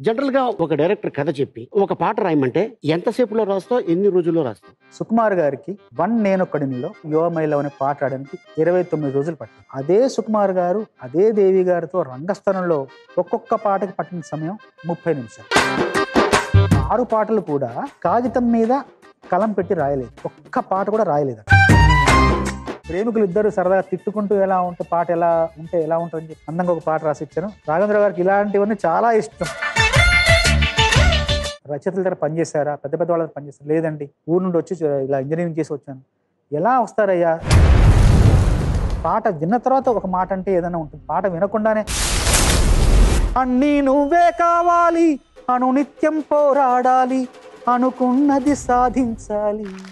general గా ఒక director కథ చెప్పి ఒక పాట రాయమంటే ఎంతసేపులో రాస్తావు ఎన్ని రోజుల్లో రాస్తావు సుకుమార్ గారికి వన్ నేనొక్కడినిలో యువమైలో అనే పాట రాయడానికి ఇరవై తొమ్మిది రోజులు పట్టింది అదే సుకుమార్ గారు అదే దేవి గారితో రంగస్థలంలో ఒక్కొక్క పాటకి పట్టిన సమయం ముప్పై నిమిషాలు ఆరు పాటలు కూడా కాగితం మీద కలం పెట్టి రాయలేదు ఒక్క పాట కూడా రాయలేదు ప్రేమికులు ఇద్దరు సరదాగా తిట్టుకుంటూ ఎలా ఉంటే పాట ఎలా ఉంటే ఎలా ఉంటుందని చెప్పి అందంగా ఒక పాట రాసి ఇచ్చాను రాఘవేంద్ర గారికి ఇలాంటివన్నీ చాలా ఇష్టం రచయితల దగ్గర పనిచేశారా పెద్ద పెద్ద వాళ్ళ దగ్గర పనిచేశారు లేదండి ఊరు నుండి వచ్చి ఇలా ఇంజనీరింగ్ చేసి వచ్చాను ఎలా వస్తారయ్యా పాట విన్న తర్వాత ఒక మాట అంటే ఏదైనా ఉంటుంది పాట వినకుండానే అన్నీ నువ్వే కావాలి అను నిత్యం పోరాడాలి అనుకున్నది సాధించాలి